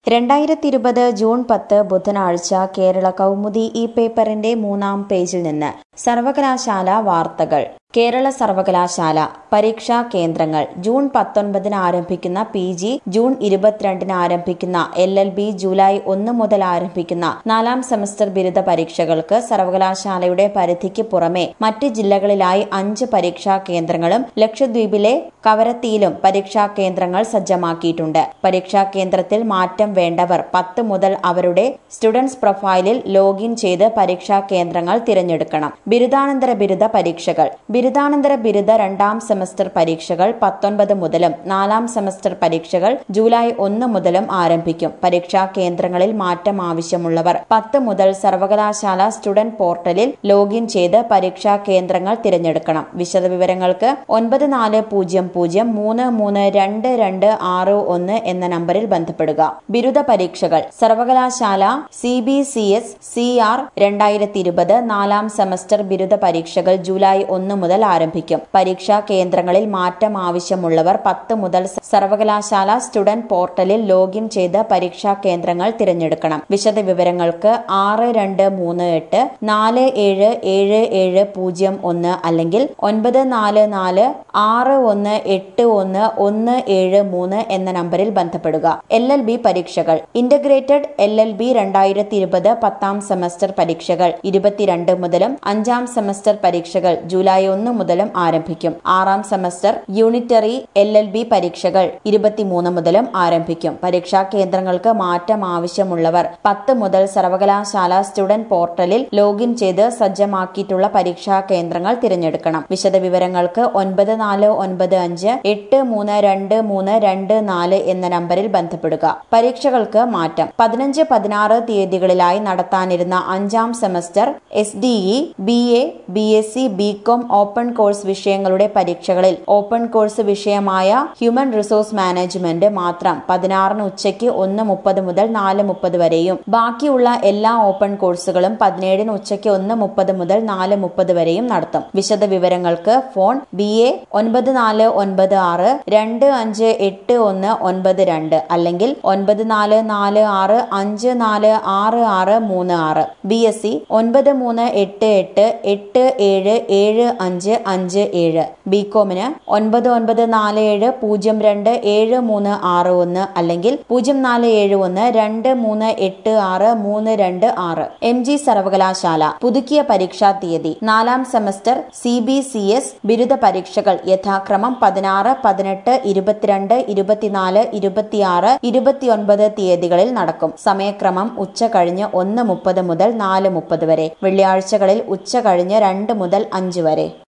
രണ്ടായിരത്തി ഇരുപത് ജൂൺ പത്ത് ബുധനാഴ്ച കേരള കൗമുദി ഈ പേപ്പറിന്റെ മൂന്നാം പേജിൽ നിന്ന് സർവകലാശാല വാർത്തകൾ കേരള സർവകലാശാല പരീക്ഷാ കേന്ദ്രങ്ങൾ ജൂൺ പത്തൊൻപതിന് ആരംഭിക്കുന്ന പി ജി ജൂൺ ഇരുപത്തിരണ്ടിന് ആരംഭിക്കുന്ന എൽ എൽ ബി ജൂലൈ ഒന്ന് മുതൽ ആരംഭിക്കുന്ന നാലാം സെമസ്റ്റർ ബിരുദ പരീക്ഷകൾക്ക് സർവകലാശാലയുടെ പരിധിക്ക് പുറമെ മറ്റ് ജില്ലകളിലായി അഞ്ച് പരീക്ഷാ കേന്ദ്രങ്ങളും ലക്ഷദ്വീപിലെ കവരത്തിയിലും പരീക്ഷാ കേന്ദ്രങ്ങൾ സജ്ജമാക്കിയിട്ടുണ്ട് പരീക്ഷാ കേന്ദ്രത്തിൽ മാറ്റം വേണ്ടവർ പത്ത് മുതൽ അവരുടെ സ്റ്റുഡൻസ് പ്രൊഫൈലിൽ ലോഗിൻ ചെയ്ത് പരീക്ഷാ കേന്ദ്രങ്ങൾ തിരഞ്ഞെടുക്കണം ബിരുദാനന്തര ബിരുദ പരീക്ഷകൾ ബിരുദാനന്തര ബിരുദ രണ്ടാം സെമസ്റ്റർ പരീക്ഷകൾ പത്തൊൻപത് മുതലും നാലാം സെമസ്റ്റർ പരീക്ഷകൾ ജൂലൈ ഒന്ന് മുതലും ആരംഭിക്കും പരീക്ഷാ കേന്ദ്രങ്ങളിൽ മാറ്റം ആവശ്യമുള്ളവർ പത്ത് മുതൽ സർവകലാശാല സ്റ്റുഡന്റ് പോർട്ടലിൽ ലോഗിൻ ചെയ്ത് പരീക്ഷാ കേന്ദ്രങ്ങൾ തിരഞ്ഞെടുക്കണം വിശദവിവരങ്ങൾക്ക് ഒൻപത് നാല് പൂജ്യം പൂജ്യം മൂന്ന് മൂന്ന് രണ്ട് രണ്ട് ആറ് ഒന്ന് എന്ന നമ്പറിൽ ബന്ധപ്പെടുക ബിരുദ പരീക്ഷകൾ സർവകലാശാല C B C S C R രണ്ടായിരത്തി ഇരുപത് നാലാം സെമസ്റ്റർ ബിരുദ പരീക്ഷകൾ ജൂലൈ ഒന്ന് മുതൽ ആരംഭിക്കും പരീക്ഷാ കേന്ദ്രങ്ങളിൽ മാറ്റം ആവശ്യമുള്ളവർ പത്ത് മുതൽ സർവകലാശാല സ്റ്റുഡന്റ് പോർട്ടലിൽ ലോഗിൻ ചെയ്ത് പരീക്ഷാ കേന്ദ്രങ്ങൾ തിരഞ്ഞെടുക്കണം വിശദവിവരങ്ങൾക്ക് ആറ് രണ്ട് മൂന്ന് എട്ട് നാല് ഏഴ് ഏഴ് ഏഴ് പൂജ്യം ഒന്ന് അല്ലെങ്കിൽ ഒൻപത് നാല് നാല് ആറ് ഒന്ന് എട്ട് ഒന്ന് ഒന്ന് ഏഴ് മൂന്ന് എന്ന നമ്പറിൽ ബന്ധപ്പെടുക എൽ എൽ ബി പരീക്ഷകൾ ഇന്റഗ്രേറ്റഡ് എൽ എൽ ബി രണ്ടായിരത്തി ഇരുപത് പത്താം സെമസ്റ്റർ പരീക്ഷകൾ ഇരുപത്തിരണ്ട് മുതലും അഞ്ചാം സെമസ്റ്റർ പരീക്ഷകൾ ജൂലൈ ഒന്ന് മുതലും ആരംഭിക്കും ആറാം semester unitary L L B പരീക്ഷകൾ ഇരുപത്തിമൂന്ന് മുതലും ആരംഭിക്കും പരീക്ഷാ കേന്ദ്രങ്ങൾക്ക് മാറ്റം ആവശ്യമുള്ളവർ പത്ത് മുതൽ സർവകലാശാല സ്റ്റുഡന്റ് പോർട്ടലിൽ ലോഗിൻ ചെയ്ത് സജ്ജമാക്കിയിട്ടുള്ള പരീക്ഷാ കേന്ദ്രങ്ങൾ തിരഞ്ഞെടുക്കണം വിശദവിവരങ്ങൾക്ക് ഒൻപത് നാല് ഒൻപത് അഞ്ച് എട്ട് മൂന്ന് രണ്ട് മൂന്ന് രണ്ട് നാല് എന്ന നമ്പറിൽ ബന്ധപ്പെടുക പരീക്ഷകൾക്ക് മാറ്റം പതിനഞ്ച് പതിനാറ് തീയതികളിലായി നടത്താനിരുന്ന അഞ്ചാം semester S D E B A B S C B com open course വിഷയങ്ങളുടെ പരീക്ഷകളിൽ ഓപ്പൺ കോഴ്സ് വിഷയമായ ഹ്യൂമൻ റിസോഴ്സ് മാനേജ്മെന്റ് മാത്രം പതിനാറിന് ഉച്ചയ്ക്ക് ഒന്ന് മുപ്പത് മുതൽ നാല് മുപ്പത് വരെയും ബാക്കിയുള്ള എല്ലാ ഓപ്പൺ കോഴ്സുകളും പതിനേഴിന് ഉച്ചയ്ക്ക് ഒന്ന് മുപ്പത് മുതൽ നാല് മുപ്പത് വരെയും നടത്തും വിശദവിവരങ്ങൾക്ക് ഫോൺ ബി എ ഒൻപത് നാല് ഒൻപത് ആറ് രണ്ട് അഞ്ച് എട്ട് ഒന്ന് ഒൻപത് രണ്ട് അല്ലെങ്കിൽ ഒൻപത് നാല് നാല് ആറ് അഞ്ച് നാല് ആറ് ആറ് മൂന്ന് ആറ് ബി എസ് സി ഒൻപത് മൂന്ന് എട്ട് എട്ട് എട്ട് ഏഴ് ഏഴ് അഞ്ച് അഞ്ച് ഏഴ് ബി കോമിന് ഒൻപത് ഒൻപത് നാല് ഏഴ് പൂജ്യം രണ്ട് ഏഴ് മൂന്ന് ആറ് ഒന്ന് അല്ലെങ്കിൽ പൂജ്യം നാല് ഏഴ് ഒന്ന് രണ്ട് മൂന്ന് എട്ട് ആറ് മൂന്ന് രണ്ട് ആറ് എം ജി സർവകലാശാല പുതുക്കിയ പരീക്ഷാ തീയതി നാലാം semester C B C S ബിരുദ പരീക്ഷകൾ യഥാക്രമം പതിനാറ് പതിനെട്ട് ഇരുപത്തിരണ്ട് ഇരുപത്തിനാല് ഇരുപത്തിയാറ് ഇരുപത്തിയൊൻപത് തീയതികളിൽ നടക്കും സമയക്രമം ഉച്ച കഴിഞ്ഞ് ഒന്ന് മുപ്പത് മുതൽ നാല് മുപ്പത് വരെ വെള്ളിയാഴ്ചകളിൽ ഉച്ച കഴിഞ്ഞ് രണ്ട് മുതൽ അഞ്ച് വരെ